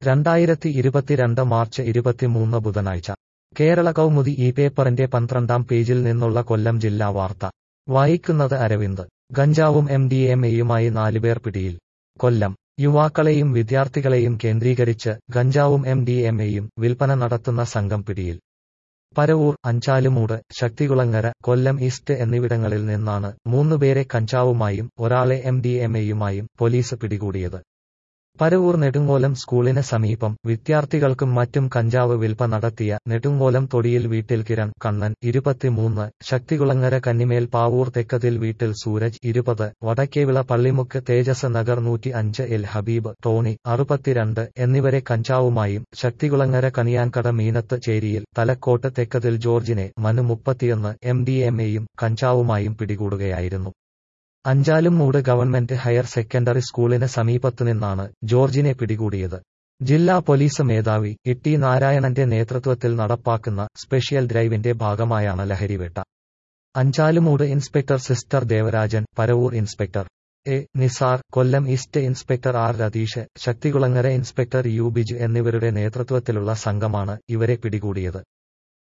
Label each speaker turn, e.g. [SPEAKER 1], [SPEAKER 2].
[SPEAKER 1] രണ്ടായിരത്തി ഇരുപത്തിരണ്ട് മാർച്ച് ഇരുപത്തിമൂന്ന് ബുധനാഴ്ച കേരള കൗമുദി ഈ പേപ്പറിന്റെ പന്ത്രണ്ടാം പേജിൽ നിന്നുള്ള കൊല്ലം ജില്ലാ വാർത്ത വായിക്കുന്നത് അരവിന്ദ് ഗഞ്ചാവും എം ഡി എം എയുമായി നാലുപേർ പിടിയിൽ കൊല്ലം യുവാക്കളെയും വിദ്യാർത്ഥികളെയും കേന്ദ്രീകരിച്ച് ഗഞ്ചാവും എം ഡി എം എയും വിൽപ്പന നടത്തുന്ന സംഘം പിടിയിൽ പരവൂർ അഞ്ചാലുമൂട് ശക്തികുളങ്ങര കൊല്ലം ഈസ്റ്റ് എന്നിവിടങ്ങളിൽ നിന്നാണ് മൂന്നുപേരെ കഞ്ചാവുമായും ഒരാളെ എം ഡി എം എയുമായും പോലീസ് പിടികൂടിയത് പരവൂർ നെടുങ്കോലം സ്കൂളിന് സമീപം വിദ്യാർത്ഥികൾക്കും മറ്റും കഞ്ചാവ് വിൽപ്പ നടത്തിയ നെടുങ്കോലം തൊടിയിൽ വീട്ടിൽ കിരൺ കണ്ണൻ ഇരുപത്തിമൂന്ന് ശക്തികുളങ്ങര കന്നിമേൽ പാവൂർ തെക്കതിൽ വീട്ടിൽ സൂരജ് ഇരുപത് വടക്കേവിള പള്ളിമുക്ക് തേജസ് നഗർ നൂറ്റി അഞ്ച് എൽ ഹബീബ് ടോണി അറുപത്തിരണ്ട് എന്നിവരെ കഞ്ചാവുമായും ശക്തികുളങ്ങര കണിയാൻകട മീനത്ത് ചേരിയിൽ തലക്കോട്ട് തെക്കതിൽ ജോർജിനെ മനു മുപ്പത്തിയൊന്ന് എം ഡി എം എയും കഞ്ചാവുമായും പിടികൂടുകയായിരുന്നു അഞ്ചാലും മൂട് ഗവൺമെന്റ് ഹയർ സെക്കൻഡറി സ്കൂളിന് സമീപത്തുനിന്നാണ് ജോർജിനെ പിടികൂടിയത് ജില്ലാ പോലീസ് മേധാവി ഇട്ടി നാരായണന്റെ നേതൃത്വത്തിൽ നടപ്പാക്കുന്ന സ്പെഷ്യൽ ഡ്രൈവിന്റെ ഭാഗമായാണ് ലഹരിവേട്ട Anchalumoodu inspector sister Devarajan Paravur inspector A Nisar Kollam east inspector R Ratheesh Sakthikulangara inspector U Biju എന്നിവരുടെ നേതൃത്വത്തിലുള്ള സംഘമാണ് ഇവരെ പിടികൂടിയത്